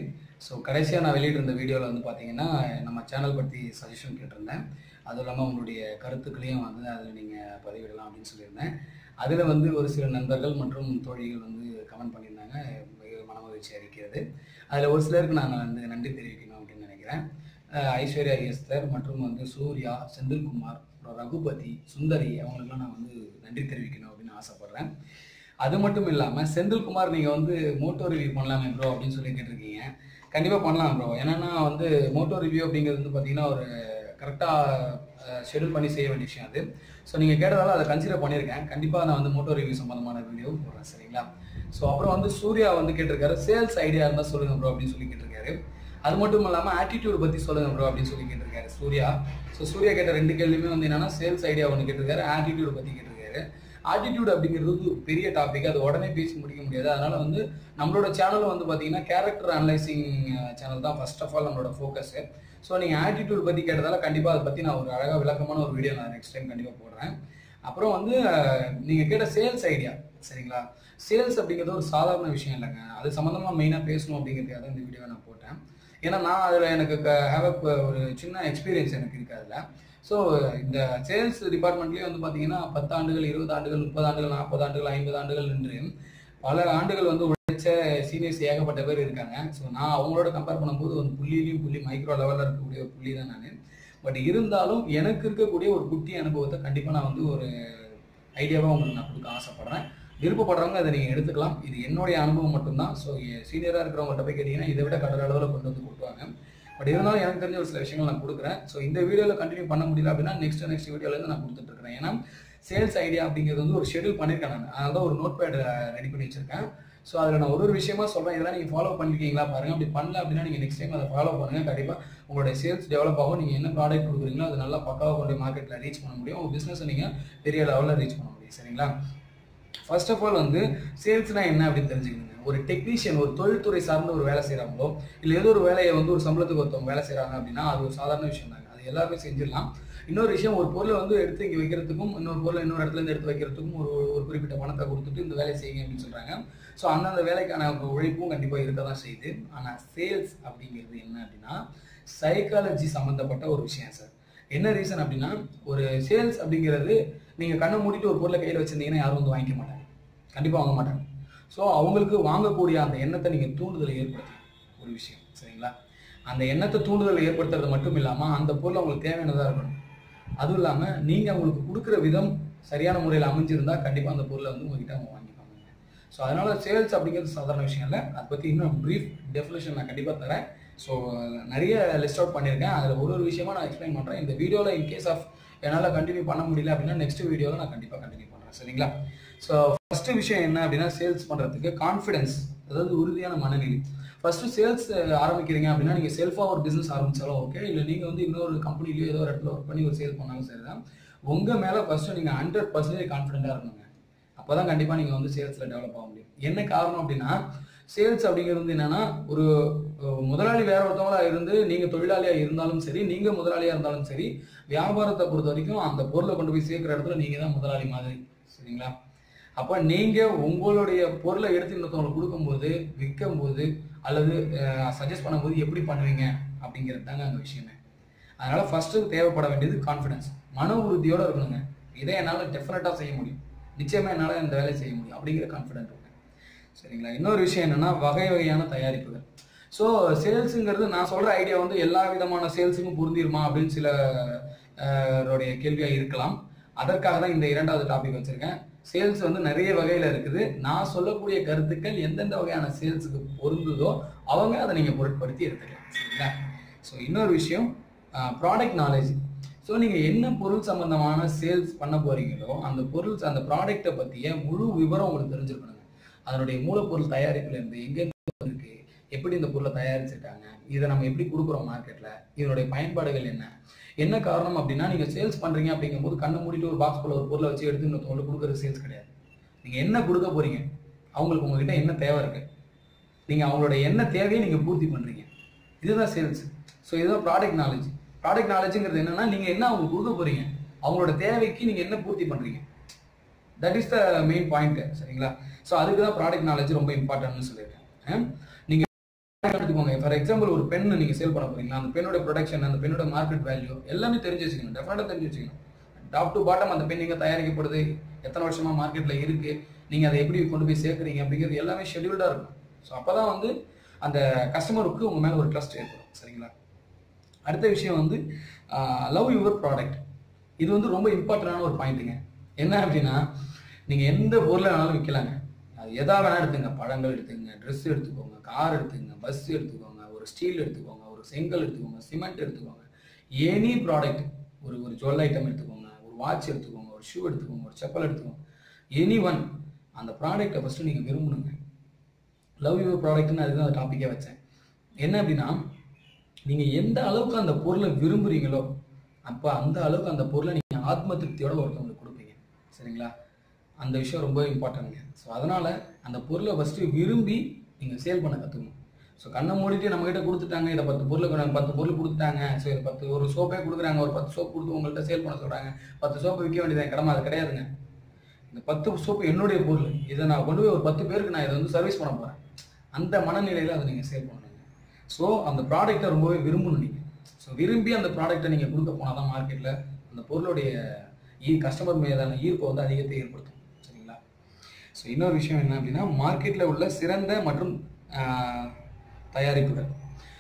so கடைசியாக நான் வெளியிட்டிருந்த வீடியோவில் வந்து பார்த்தீங்கன்னா நம்ம சேனல் பற்றி சஜஷன் கேட்டிருந்தேன் அதுவும் இல்லாமல் உங்களுடைய கருத்துக்களையும் வந்து அதில் நீங்கள் பதிவிடலாம் அப்படின்னு சொல்லியிருந்தேன் அதில் வந்து ஒரு சில நண்பர்கள் மற்றும் தோழிகள் வந்து கமெண்ட் பண்ணியிருந்தாங்க மிக மனமகிழ்ச்சி அளிக்கிறது அதில் ஒரு சிலருக்கு நான் வந்து நன்றி தெரிவிக்கணும் அப்படின்னு நினைக்கிறேன் அஹ் ஐஸ்வர்யா எஸ்தர் மற்றும் வந்து சூர்யா செந்தில்குமார் அப்புறம் ரகுபதி சுந்தரி அவங்களுக்குலாம் நான் வந்து நன்றி தெரிவிக்கணும் அப்படின்னு ஆசைப்பட்றேன் அது மட்டும் இல்லாமல் செந்தில்குமார் நீங்கள் வந்து மோட்டோ ரிவ்யூ பண்ணலாமே ப்ரோ அப்படின்னு சொல்லி கேட்டிருக்கீங்க கண்டிப்பாக பண்ணலாம் ப்ரோ ஏன்னா வந்து மோட்டோ ரிவ்யூ அப்படிங்கிறது வந்து பார்த்தீங்கன்னா ஒரு கரெக்டாக ஷெடியூல் பண்ணி செய்ய வேண்டிய விஷயம் அது ஸோ நீங்கள் கேட்டதால அதை கன்சிடர் பண்ணியிருக்கேன் கண்டிப்பாக நான் வந்து மோட்டோ ரிவ்யூ சம்மந்தமான வீடியோ போடுறேன் சரிங்களா ஸோ அப்புறம் வந்து சூர்யா வந்து கேட்டிருக்காரு சேல்ஸ் ஐடியா இருந்தால் சொல்லுங்க ப்ரோ அப்படின்னு சொல்லி கேட்டிருக்காரு அது மட்டும் இல்லாமல் ஆட்டிடியூட் பற்றி சொல்லுங்க ப்ரோ அப்படின்னு சொல்லி கேட்டிருக்காரு சூர்யா ஸோ சூர்யா கேட்ட ரெண்டு கேள்வியுமே வந்து என்னன்னா சேல்ஸ் ஐடியா ஒன்று கேட்டிருக்காரு ஆட்டிடியூட் பற்றி கேட்டிருக்காரு ஆட்டிடியூட் அப்படிங்கிறது வந்து ஒரு பெரிய டாபிக் அது உடனே பேசி முடிக்க முடியாது அதனால வந்து நம்மளோட சேனலும் வந்து பார்த்தீங்கன்னா கேரக்டர் அனலைசிங் சேனல் தான் ஃபர்ஸ்ட் ஆஃப் ஆல் நம்மளோட ஃபோக்கஸ் ஸோ நீங்கள் ஆட்டிடியூட் பற்றி கேட்டதால கண்டிப்பாக அதை பற்றி நான் ஒரு அழகாக விளக்கமான ஒரு வீடியோ நான் நெக்ஸ்ட் டைம் கண்டிப்பாக போடுறேன் அப்புறம் வந்து நீங்கள் கேட்ட சேல்ஸ் ஐடியா சரிங்களா சேல்ஸ் அப்படிங்கிறது ஒரு சாதாரண விஷயம் இல்லைங்க அது சம்மந்தமாக மெயினாக பேசணும் அப்படிங்கிறதுக்காக தான் இந்த வீடியோவை நான் போட்டேன் ஏன்னா நான் அதில் எனக்கு ஹேவ் ஒரு சின்ன எக்ஸ்பீரியன்ஸ் எனக்கு இருக்கு அதில் ஸோ இந்த சேல்ஸ் டிபார்ட்மெண்ட்லேயே வந்து பார்த்தீங்கன்னா பத்து ஆண்டுகள் இருபது ஆண்டுகள் முப்பது ஆண்டுகள் நாற்பது ஆண்டுகள் ஐம்பது ஆண்டுகள் என்று பல ஆண்டுகள் வந்து உழைச்ச சீனியர்ஸ் ஏகப்பட்ட பேர் இருக்காங்க ஸோ நான் அவங்களோட கம்பேர் பண்ணும்போது ஒரு புள்ளிலையும் புள்ளி மைக்ரோ லெவலில் இருக்கக்கூடிய ஒரு புள்ளி தான் நான் பட் இருந்தாலும் எனக்கு இருக்கக்கூடிய ஒரு குட்டி அனுபவத்தை கண்டிப்பாக நான் வந்து ஒரு ஐடியாவாக உங்களுக்கு நான் கொடுக்க ஆசைப்படுறேன் விருப்பப்படுறவங்க அதை நீங்கள் எடுத்துக்கலாம் இது என்னுடைய அனுபவம் மட்டும்தான் ஸோ சீனியராக இருக்கிறவங்கள்ட்ட போய் கேட்டிங்கன்னா இதை விட கடல் அளவில் கொண்டு வந்து கொடுப்பாங்க பட் இருந்தாலும் எனக்கு தெரிஞ்ச ஒரு சில விஷயங்கள் நான் கொடுக்குறேன் ஸோ இந்த வீடியோவில் கண்டினியூ பண்ண முடியல அப்படின்னா நெக்ஸ்ட் நெக்ஸ்ட் வீடியோலேருந்து நான் கொடுத்துட்டு இருக்கிறேன் ஏன்னா சேல்ஸ் ஐடியா அப்படிங்கிறது வந்து ஒரு ஷெடியூல் பண்ணியிருக்கேன் நான் அதனால தான் ஒரு நோட் பேட் ரெடி பண்ணி வச்சிருக்கேன் ஸோ அதில் நான் ஒரு ஒரு விஷயமா சொல்கிறேன் இதெல்லாம் நீங்கள் ஃபாலோ பண்ணிருக்கீங்களா பாருங்க அப்படி பண்ணல அப்படின்னா நீங்கள் நெக்ஸ்ட் டைம் அதை ஃபாலோ பண்ணுங்க கண்டிப்பாக உங்களுடைய சேல்ஸ் டெவலப் ஆகும் நீங்கள் என்ன ப்ராடக்ட் கொடுக்குறீங்களோ அது நல்லா பக்காவாக கொண்டு மார்க்கெட்டில் ரீச் பண்ண முடியும் உங்கள் பிஸ்னஸை நீங்கள் பெரிய லெவலில் ரீச் பண்ண முடியும் சரிங்களா ஃபர்ஸ்ட் ஆஃப் ஆல் வந்து சேல்ஸ்னா என்ன அப்படின்னு தெரிஞ்சுக்கணுங்க ஒரு டெக்னீஷியன் ஒரு தொழில்துறை சார்ந்த ஒரு வேலை செய்கிறாங்களோ இல்லை ஏதோ ஒரு வேலையை வந்து ஒரு சம்பளத்துக்கு ஒருத்தவங்க வேலை செய்கிறாங்க அப்படின்னா அது ஒரு சாதாரண விஷயம் தாங்க அது எல்லாருமே செஞ்சிடலாம் இன்னொரு விஷயம் ஒரு பொருளை வந்து எடுத்து இங்கே வைக்கிறதுக்கும் இன்னொரு பொருளை இன்னொரு இடத்துல இருந்து எடுத்து வைக்கிறதுக்கும் ஒரு ஒரு குறிப்பிட்ட பணத்தை கொடுத்துட்டு இந்த வேலையை செய்யுங்க அப்படின்னு சொல்கிறாங்க ஸோ அந்தந்த வேலைக்கான ஒரு உழைப்பும் கண்டிப்பாக இருக்க தான் செய்யுது ஆனால் சேல்ஸ் அப்படிங்கிறது என்ன அப்படின்னா சைக்காலஜி சம்மந்தப்பட்ட ஒரு விஷயம் சார் என்ன ரீசன் அப்படின்னா ஒரு சேல்ஸ் அப்படிங்கிறது நீங்கள் கண்ணை மூடிட்டு ஒரு பொருளை கையில் வச்சிருந்தீங்கன்னா யாரும் வந்து வாங்கிக்க மாட்டாங்க கண்டிப்பாக வாங்க மாட்டாங்க ஸோ அவங்களுக்கு வாங்கக்கூடிய அந்த எண்ணத்தை நீங்கள் தூண்டுதலை ஏற்படுத்தணும் ஒரு விஷயம் சரிங்களா அந்த எண்ணத்தை தூண்டுதலை ஏற்படுத்துறது மட்டும் இல்லாமல் அந்த பொருள் அவங்களுக்கு தேவையானதாக இருக்கணும் அதுவும் இல்லாமல் நீங்கள் அவங்களுக்கு கொடுக்குற விதம் சரியான முறையில் அமைஞ்சிருந்தா கண்டிப்பாக அந்த பொருளை வந்து உங்ககிட்ட அவங்க வாங்கிப்பாங்க ஸோ அதனால சேல்ஸ் அப்படிங்கிறது சாதாரண விஷயம் இல்லை அதை பற்றி இன்னும் ப்ரீஃப் டெஃபினேஷன் நான் கண்டிப்பாக தரேன் ஸோ நிறைய லிஸ்ட் அவுட் பண்ணியிருக்கேன் அதில் ஒரு ஒரு விஷயமா நான் எக்ஸ்பிளைன் பண்ணுறேன் இந்த வீடியோவில் இன் கேஸ் ஆஃப் என்னால் கண்டினியூ பண்ண முடியல அப்படின்னா நெக்ஸ்ட் வீடியோவில் நான் கண்டிப்பாக கண்டினியூ பண்ணுறேன் சரிங்களா ஸோ ஃபர்ஸ்ட் விஷயம் என்ன அப்படின்னா சேல்ஸ் பண்ணுறதுக்கு கான்ஃபிடன்ஸ் அதாவது உறுதியான மனநிலை ஃபர்ஸ்ட் சேல்ஸ் ஆரம்பிக்கிறீங்க அப்படின்னா நீங்கள் செல்ஃபாக ஒரு பிஸ்னஸ் ஆரம்பிச்சாலும் ஓகே இல்லை நீங்கள் வந்து இன்னொரு கம்பெனிலையோ ஏதோ ஒரு இடத்துல ஒர்க் பண்ணி ஒரு சேல் பண்ணாலும் சரி தான் உங்கள் மேலே ஃபர்ஸ்ட் நீங்கள் ஹண்ட்ரட் பர்சன்டேஜ் கான்ஃபிடென்ட்டாக இருக்கணுங்க அப்போ தான் கண்டிப்பாக நீங்கள் வந்து சேல்ஸில் டெவலப் ஆக முடியும் என்ன காரணம் அப்படின்னா சேல்ஸ் அப்படிங்கிறது வந்து என்னன்னா ஒரு அஹ், முதலாளி வேற ஒருத்தவங்களா இருந்து நீங்க தொழிலாளியா இருந்தாலும் சரி நீங்க முதலாளியா இருந்தாலும் சரி வியாபாரத்தை பொறுத்த வரைக்கும் அந்த பொருளை கொண்டு போய் சேர்க்கிற இடத்துல நீங்க தான் முதலாளி மாதிரி சரிங்களா அப்ப நீங்க உங்களுடைய பொருளை எடுத்து இன்னொருத்தவங்களுக்கு கொடுக்கும்போது விற்கும் போது அல்லது சஜஸ்ட் பண்ணும்போது எப்படி பண்ணுவீங்க அப்படிங்கிறது தாங்க அங்க விஷயமே அதனால ஃபர்ஸ்ட் தேவைப்பட வேண்டியது கான்ஃபிடன்ஸ் மன உறுதியோட இருக்கணுங்க இதை என்னால் டெஃபினட்டாக செய்ய முடியும் நிச்சயமா என்னால் இந்த வேலையை செய்ய முடியும் அப்படிங்கிற கான்ஃபிடென்ட் இருக்கு சரிங்களா இன்னொரு விஷயம் என்னன்னா வகை வகையான தயாரிப்புகள் ஸோ சேல்ஸுங்கிறது நான் சொல்ற ஐடியா வந்து எல்லா விதமான சேல்ஸுக்கும் பொருந்திருமா அப்படின்னு சில அஹ், ரோடைய கேள்வியா இருக்கலாம் அதற்காக தான் இந்த இரண்டாவது டாபிக் வச்சிருக்கேன் சேல்ஸ் வந்து நிறைய வகையில இருக்குது நான் சொல்லக்கூடிய கருத்துக்கள் எந்தெந்த வகையான சேல்ஸுக்கு பொருந்துதோ அவங்க அதை நீங்க பொருட்படுத்தி எடுத்துக்கலாம் சரிங்களா ஸோ இன்னொரு விஷயம் ப்ராடக்ட் நாலேஜ் ஸோ நீங்கள் என்ன பொருள் சம்பந்தமான சேல்ஸ் பண்ண போறீங்களோ அந்த பொருள் அந்த ப்ராடக்ட்டை பற்றிய முழு விவரம் உங்களுக்கு தெரிஞ்சிருக்கணுங்க அதனுடைய மூலப்பொருள் தயாரிப்புல இருந்து எங்கெங்க இருக்கு எப்படி இந்த பொருளை தயாரிச்சிருக்காங்க இதை நம்ம எப்படி கொடுக்குறோம் மார்க்கெட்டில் இதனுடைய பயன்பாடுகள் என்ன என்ன காரணம் அப்படின்னா நீங்கள் சேல்ஸ் பண்ணுறீங்க அப்படிங்கும்போது கண்ணை மூடிட்டு ஒரு பாக்ஸ் ஒரு பொருளை வச்சு எடுத்து இன்னொருத்தவங்களுக்கு கொடுக்குறது சேல்ஸ் கிடையாது நீங்கள் என்ன கொடுக்க போறீங்க அவங்களுக்கு உங்ககிட்ட என்ன தேவை இருக்கு நீங்கள் அவங்களோட என்ன தேவையை நீங்கள் பூர்த்தி பண்ணுறீங்க இதுதான் சேல்ஸ் ஸோ இதுதான் ப்ராடக்ட் நாலேஜ் ப்ராடக்ட் நாலேஜுங்கிறது என்னன்னா நீங்கள் என்ன அவங்களுக்கு கொடுக்க போறீங்க அவங்களோட தேவைக்கு நீங்கள் என்ன பூர்த்தி பண்ணுறீங்க that is the main point சரிங்களா ஸோ அதுக்கு தான் ப்ராடக்ட் நாலேஜ் ரொம்ப இம்பார்ட்டன்ட்னு சொல்லியிருக்கேன் நீங்க எடுத்துக்கோங்க ஃபார் எக்ஸாம்பிள் ஒரு பென் நீங்க சேல் பண்ண போறீங்களா அந்த பெண்ணோட ப்ரொடக்ஷன் அந்த பெண்ணோட மார்க்கெட் வேல்யூ எல்லாமே தெரிஞ்சு வச்சுக்கணும் டெஃபினட்டா தெரிஞ்சு வச்சுக்கணும் டாப் டு பாட்டம் அந்த பென் எங்க தயாரிக்கப்படுது எத்தனை வருஷமா மார்க்கெட்ல இருக்கு நீங்க அதை எப்படி கொண்டு போய் சேர்க்குறீங்க அப்படிங்கிறது எல்லாமே ஷெடியூல்டா இருக்கும் ஸோ அப்பதான் வந்து அந்த கஸ்டமருக்கு உங்க மேல ஒரு ட்ரஸ்ட் ஏற்படும் சரிங்களா அடுத்த விஷயம் வந்து லவ் யுவர் ப்ராடக்ட் இது வந்து ரொம்ப இம்பார்ட்டண்டான ஒரு பாயிண்ட்டுங்க என்ன அப்படின்னா நீங்க எந்த பொருளை வேணாலும் விற்கலாங்க அது எதா வேணா எடுத்துங்க பழங்கள் எடுத்துங்க ட்ரெஸ் எடுத்துக்கோங்க கார் எடுத்துங்க பஸ் எடுத்துக்கோங்க ஒரு ஸ்டீல் எடுத்துக்கோங்க ஒரு செங்கல் எடுத்துக்கோங்க சிமெண்ட் எடுத்துக்கோங்க எனி ப்ராடக்ட் ஒரு ஒரு ஜுவல் ஐட்டம் எடுத்துக்கோங்க ஒரு வாட்ச் எடுத்துக்கோங்க ஒரு ஷூ எடுத்துக்கோங்க ஒரு செப்பல் எடுத்துக்கோங்க எனி ஒன் அந்த ப்ராடக்ட்டை ஃபஸ்ட்டு நீங்கள் விரும்பணுங்க லவ் யுவர் ப்ராடக்ட்னு அதுதான் அந்த டாப்பிக்கே வச்சேன் என்ன அப்படின்னா நீங்கள் எந்த அளவுக்கு அந்த பொருளை விரும்புறீங்களோ அப்போ அந்த அளவுக்கு அந்த பொருளை நீங்கள் ஆத்ம திருப்தியோட ஒருத்தவங்களுக்கு கொடுப்பீங்க சரிங்களா அந்த விஷயம் ரொம்ப இம்பார்ட்டன்ட்ங்க ஸோ அதனால் அந்த பொருளை ஃபஸ்ட்டு விரும்பி நீங்கள் சேல் பண்ண கற்றுக்கணும் ஸோ கண்ணை மூடிட்டு நம்மகிட்ட கொடுத்துட்டாங்க இதை பத்து பொருள் கொடு- பத்து பொருள் கொடுத்துட்டாங்க ஸோ இது பத்து ஒரு சோப்பே கொடுக்குறாங்க ஒரு பத்து சோப் கொடுத்து உங்கள்கிட்ட சேல் பண்ண சொல்கிறாங்க பத்து சோப்பு விற்க வேண்டியது கடமை அது கிடையாதுங்க இந்த பத்து சோப்பு என்னுடைய பொருள் இதை நான் கொண்டு போய் ஒரு பத்து பேருக்கு நான் இதை வந்து சர்வீஸ் பண்ண போகிறேன் அந்த மனநிலையில் அதை நீங்கள் சேல் பண்ணணுங்க ஸோ அந்த ப்ராடக்ட்டை ரொம்பவே விரும்பணும் நீங்கள் ஸோ விரும்பி அந்த ப்ராடக்ட்டை நீங்கள் கொடுக்க போனால் தான் மார்க்கெட்டில் அந்த பொருளுடைய ஈ கஸ்டமர் மீதான ஈர்ப்பை வந்து அதிகத்தை ஏற்படுத்தும் சரிங்களா ஸோ இன்னொரு விஷயம் என்ன அப்படின்னா மார்க்கெட்டில் உள்ள சிறந்த மற்றும் ஆஹ், தயாரிப்புகள்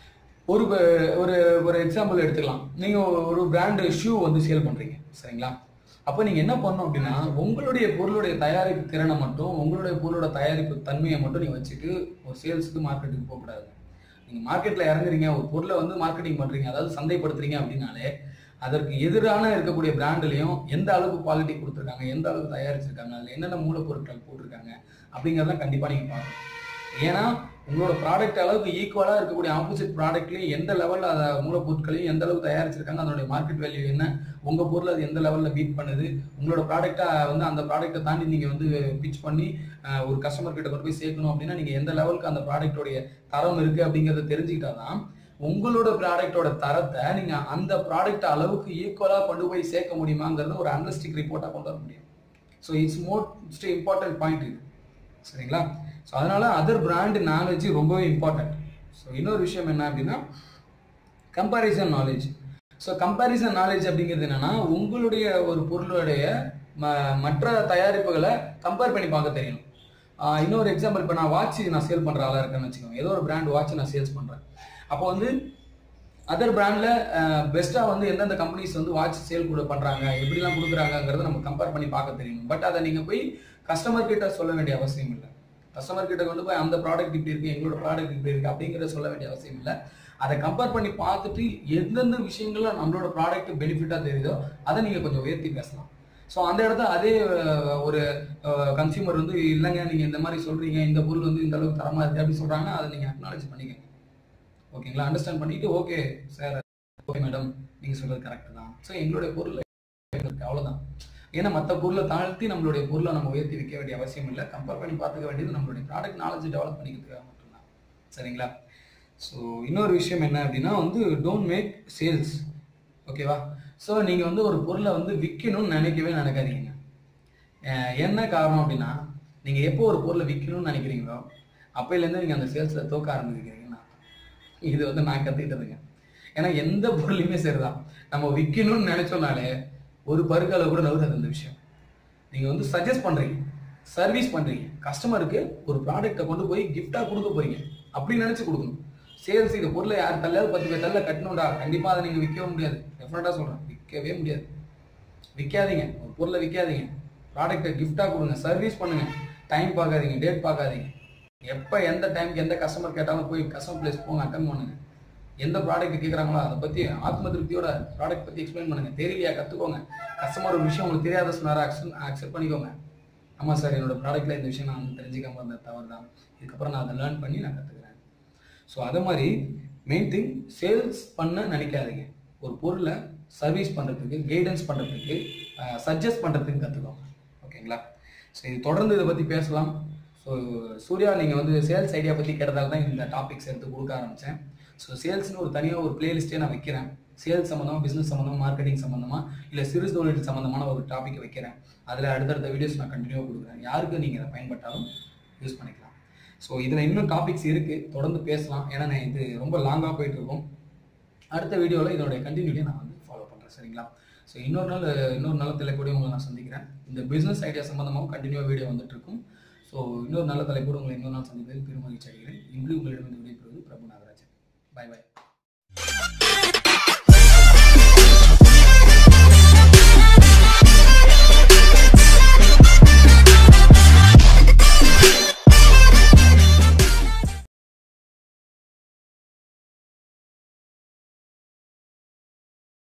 ஒரு ப- ஒரு ஒரு எக்ஸாம்பிள் எடுத்துக்கலாம் நீங்கள் ஒரு பிராண்டு ஷூ வந்து சேல் பண்ணுறீங்க சரிங்களா அப்போ நீங்கள் என்ன பண்ணணும் அப்படின்னா உங்களுடைய பொருளுடைய தயாரிப்பு திறனை மட்டும் உங்களுடைய பொருளோட தயாரிப்பு தன்மையை மட்டும் நீங்கள் வச்சுட்டு ஒரு சேல்ஸுக்கு மார்க்கெட்டுக்கு போகக்கூடாது நீங்கள் மார்க்கெட்டில் இறங்குறீங்க ஒரு பொருளை வந்து மார்க்கெட்டிங் பண்ணுறீங்க அதாவது சந்தைப்படுத்துறீங்க அப்படின்னாலே அதற்கு எதிரான இருக்கக்கூடிய பிராண்ட்லையும் எந்த அளவுக்கு குவாலிட்டி கொடுத்துருக்காங்க எந்த அளவுக்கு தயாரிச்சிருக்காங்க அதில் என்னென்ன மூலப்பொருட்கள் போட்டிருக்காங்க அப்படிங்கிறதெல்லாம் கண்டிப்பாக நீங்கள் பார்க்கணும் ஏன்னா உங்களோட ப்ராடக்ட் அளவுக்கு ஈக்குவலாக இருக்கக்கூடிய ஆப்போசிட் ப்ராடக்ட்லையும் எந்த லெவலில் அதை மூலப்பொருட்களையும் எந்த அளவுக்கு தயாரிச்சிருக்காங்க அதனுடைய மார்க்கெட் வேல்யூ என்ன உங்கள் பொருள் அது எந்த லெவலில் பீட் பண்ணுது உங்களோட ப்ராடக்ட்டை வந்து அந்த ப்ராடக்ட்டை தாண்டி நீங்கள் வந்து பிச் பண்ணி அஹ், ஒரு கஸ்டமர் கிட்ட கொண்டு போய் சேர்க்கணும் அப்படின்னா நீங்கள் எந்த லெவலுக்கு அந்த ப்ராடக்ட்டோடைய தரம் இருக்குது அப்படிங்கிறத தெரிஞ்சுக்கிட்டா தான் உங்களோட ப்ராடக்ட்டோட தரத்தை நீங்கள் அந்த ப்ராடக்ட் அளவுக்கு ஈக்குவலாக கொண்டு போய் சேர்க்க முடியுமாங்கிறத ஒரு அனலிஸ்டிக் ரிப்போர்ட்டாக கொண்டு வர முடியும் so it's most important point இது சரிங்களா ஸோ அதனால அதர் பிராண்ட் நாலேஜ் ரொம்பவே இம்பார்ட்டன்ட் ஸோ இன்னொரு விஷயம் என்ன அப்படின்னா comparison knowledge so comparison knowledge அப்படிங்கிறது என்னன்னா உங்களுடைய ஒரு பொருளுடைய ம- மற்ற தயாரிப்புகளை கம்பேர் பண்ணி பார்க்க தெரியணும் ஆஹ் இன்னொரு எக்ஸாம்பிள் இப்போ நான் வாட்ச் நான் சேல் பண்ணுற ஆளாக இருக்கேன்னு வச்சுக்கோங்க ஏதோ ஒரு பிராண்ட் வாட்ச் நான் சேல்ஸ் பண்ணுறேன் அப்போ வந்து அதர் பிராண்டில் பெஸ்ட்டாக வந்து எந்தெந்த கம்பெனிஸ் வந்து வாட்ச் சேல் கூட பண்ணுறாங்க எப்படிலாம் கொடுக்குறாங்கங்கிறத நம்ம கம்பேர் பண்ணி பார்க்க தெரியணும் பட் அதை நீங்கள் போய் கஸ்டமர் கிட்ட சொல்ல வேண்டிய அவசியம் இல்லை கஸ்டமர் கிட்ட கொண்டு போய் அந்த ப்ராடக்ட் இப்படி இருக்கு எங்களோட ப்ராடக்ட் இப்படி இருக்கு அப்படிங்கிறத சொல்ல வேண்டிய அவசியம் இல்லை அதை கம்பேர் பண்ணி பார்த்துட்டு எந்தெந்த விஷயங்கள்ல நம்மளோட ப்ராடக்ட் பெனிஃபிட்டாக தெரியுதோ அதை நீங்கள் கொஞ்சம் உயர்த்தி பேசலாம் ஸோ அந்த இடத்துல அதே அஹ், ஒரு கன்சியூமர் வந்து இல்லைங்க நீங்கள் இந்த மாதிரி சொல்கிறீங்க இந்த பொருள் வந்து இந்த அளவுக்கு தரமாக இருக்குது அப்படின்னு சொல்கிறாங்கன்னா அதை நீங்கள் அக்னாலேஜ் பண்ணிக்கங்க ஓகேங்களா அண்டர்ஸ்டாண்ட் பண்ணிட்டு ஓகே சார் ஓகே மேடம் நீங்கள் சொல்கிறது கரெக்ட் தான் ஸோ எங்களுடைய பொருள் இருக்கு அவ்வளோதான் ஏன்னா மற்ற பொருளை தாழ்த்தி நம்மளுடைய பொருளை நம்ம உயர்த்தி வைக்க வேண்டிய அவசியம் இல்லை கம்பேர் பண்ணி பார்த்துக்க வேண்டியது நம்மளுடைய ப்ராடக்ட் நாலேஜ் டெவலப் பண்ணிக்கிறதுக்காக மட்டும்தான் சரிங்களா ஸோ இன்னொரு விஷயம் என்ன அப்படின்னா வந்து டோன்ட் மேக் சேல்ஸ் ஓகேவா ஸோ நீங்கள் வந்து ஒரு பொருளை வந்து விற்கணும்னு நினைக்கவே நினைக்காதீங்க அஹ் என்ன காரணம் அப்படின்னா நீங்கள் எப்போ ஒரு பொருளை விற்கணும்னு நினைக்கிறீங்களோ அப்பையிலேருந்து நீங்கள் அந்த சேல்ஸில் தோக்க ஆரம்பிக்கிறீங்கன்னா இது வந்து நான் கற்றுக்கிட்டதுங்க ஏன்னா எந்த பொருளையுமே சரிதான் நம்ம விற்கணும்னு நினைச்சோம்னாலே ஒரு பருக்கால கூட நவுறது அந்த விஷயம் நீங்கள் வந்து சஜஸ்ட் பண்ணுறீங்க சர்வீஸ் பண்ணுறீங்க கஸ்டமருக்கு ஒரு ப்ராடக்ட்டை கொண்டு போய் கிஃப்டாக கொடுக்க போறீங்க அப்படி நினச்சி கொடுக்கணும் சேல்ஸ் இந்த பொருளை யார் தள்ளாவது பத்து பேர் தள்ள கட்டணும்டா கண்டிப்பாக அதை நீங்கள் விற்கவும் முடியாது டெஃபினட்டாக சொல்கிறேன் விற்கவே முடியாது விற்காதீங்க ஒரு பொருளை விற்காதீங்க ப்ராடக்ட்டை கிஃப்டாக கொடுங்க சர்வீஸ் பண்ணுங்க டைம் பார்க்காதீங்க டேட் பார்க்காதீங்க எப்போ எந்த டைம்க்கு எந்த கஸ்டமர் கேட்டாலும் போய் கஸ்டமர் பிளேஸ் போங்க அட்டன் பண்ணுங்க எந்த ப்ராடக்ட் கேட்குறாங்களோ அதை பற்றி ஆத்ம திருப்தியோட ப்ராடக்ட் பற்றி எக்ஸ்பிளைன் பண்ணுங்க தெரியலையா கற்றுக்கோங்க கஸ்டமர் ஒரு விஷயம் உங்களுக்கு தெரியாத சொன்னாரா அக்செப்ட் அக்செப்ட் பண்ணிக்கோங்க ஆமாம் சார் என்னோட ப்ராடக்ட்டில் இந்த விஷயம் நான் வந்து தெரிஞ்சுக்காம இருந்த தவறு தான் இதுக்கப்புறம் நான் அதை லேர்ன் பண்ணி நான் கற்றுக்கிறேன் ஸோ அதே மாதிரி மெயின் திங் சேல்ஸ் பண்ண நினைக்காதீங்க ஒரு பொருளை சர்வீஸ் பண்ணுறதுக்கு கைடன்ஸ் பண்ணுறதுக்கு சஜஸ்ட் பண்ணுறதுக்கு கற்றுக்கோங்க ஓகேங்களா ஸோ இது தொடர்ந்து இதை பற்றி பேசலாம் ஸோ சூர்யா நீங்கள் வந்து சேல்ஸ் ஐடியா பற்றி கேட்டதால தான் இந்த டாபிக்ஸ் எடுத்து கொடுக்க ஆரம்பித்தேன் ஸோ சேல்ஸ்னு ஒரு தனியாக ஒரு பிளேலிஸ்ட்டே நான் வைக்கிறேன் சேல்ஸ் சம்மந்தமாக பிஸ்னஸ் சம்மந்தமாக மார்க்கெட்டிங் சம்மந்தமாக இல்லை சிறு தொழில் சம்மந்தமான ஒரு டாபிக் வைக்கிறேன் அதில் அடுத்தடுத்த வீடியோஸ் நான் கண்டினியூவாக கொடுக்குறேன் யாருக்கு நீங்கள் இதை பயன்பட்டாலும் யூஸ் பண்ணிக்கலாம் ஸோ இதில் இன்னும் டாபிக்ஸ் இருக்குது தொடர்ந்து பேசலாம் ஏன்னா நான் இது ரொம்ப லாங்காக போயிட்டு இருக்கும் அடுத்த வீடியோவில் இதனுடைய கண்டினியூட்டியை நான் வந்து ஃபாலோ பண்ணுறேன் சரிங்களா ஸோ இன்னொரு நாள் இன்னொரு நல்ல தலைப்போடு உங்களை நான் சந்திக்கிறேன் இந்த பிஸ்னஸ் ஐடியா சம்மந்தமாகவும் கண்டினியூவாக வீடியோ வந்துட்டு இருக்கும் ஸோ இன்னொரு நல்ல தலைப்போடு உங்களை இன்னொரு நாள் சந்திப்பதில் பெருமகிழ்ச்சி அடைகிறேன் இன்று உங்களிடம் இந்த விடைபெறுவது பிரபு நாகராஜன் பை பை